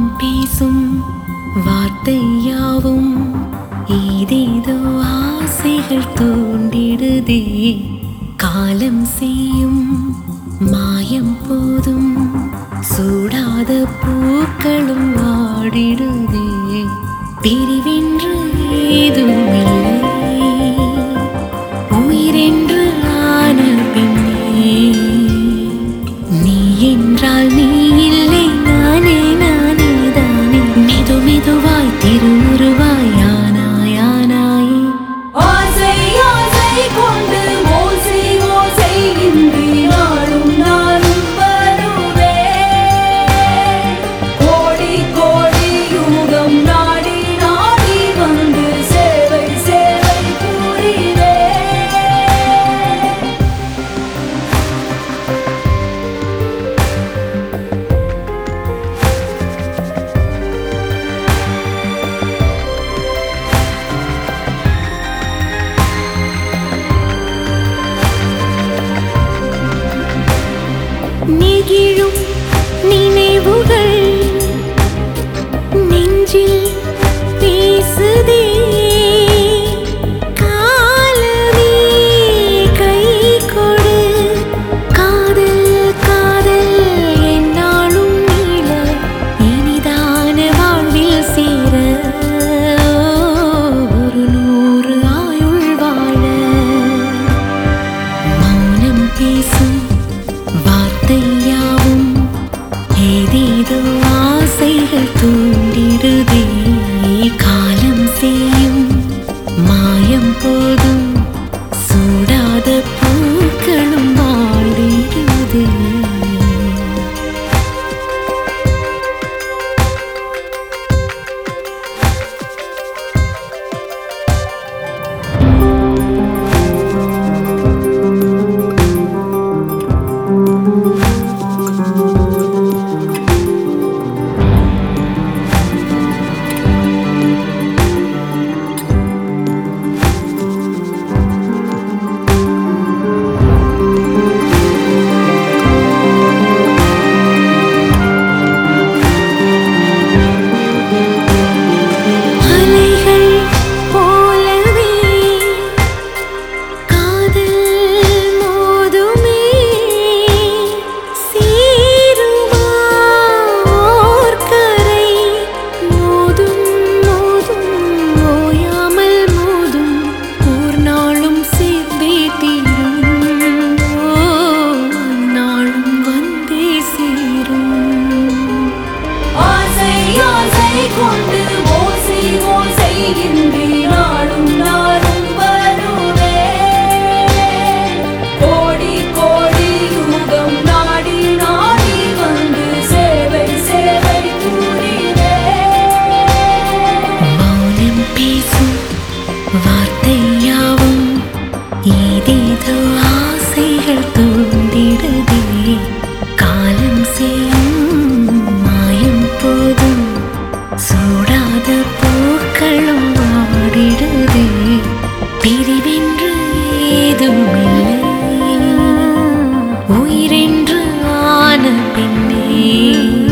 பேசும் வார்த்தையாவும் ஏதேதோ ஆசைகள் தூண்டிடுதே காலம் செய்யும் மாயம் போதும் சூடாத பூக்களும் ஆடிடுதே பிரிவென்று ஏதும் இல்லை உயிரென்று ஆன பின்னே நீ என்றால் நீ இல்லை நானே நானே தானே மெது மெதுவாய் திருவுருவாய் ஆனாய் ஆனாயே ஆசை ஆசை கொண்டு ஓசை ஓசை இன்றி நாளும் நாளும் வருவே கோடி கோடி யுகம் நாடி நாடி வந்து சேவை சேவை புரிவே நெகிழும் நினைவுகள் நெஞ்சில் பேசுதே காலமே கை கொடு காதல் காதல் என்னாலும் நீள இனிதான வாழ்வில் சேர ஒரு நூறு ஆயுள் வாழ மௌனம் பேசும் வார்த்தையாவும் ஏதேதோ ஆசைகள் தூண்டிடுதே காலம் செய்யும் மாயம் போதும் சூடாத பூக்களும் வாடிடுதே அலைகள் போலவே காதல் மோதுமே சீருமா ஓர் கரை மோதும் மோதும் ஓயாமல் மோதும் ஓர் நாளும் சேர்ந்தே தீரும் ஓ நாளும் வந்தே சேரும் ஆசை ஆசை கொண்டு ஓசை ஓசை இன்றி நாளும் நாளும் வருவே கோடி கோடி யுகம் நாடி நாடி வந்து சேவை சேவை புரிவே மௌனம் பேசும் வார்த்தையாவும் ஏதேதோ ஆசைகள் தூண்டிடுதே காலம் செய்யும் மாயம் போதும் சூடாத பூக்களும் வாடிடுதே பிரிவென்று ஏதும் இல்லை உயிரென்று ஆன பின்னே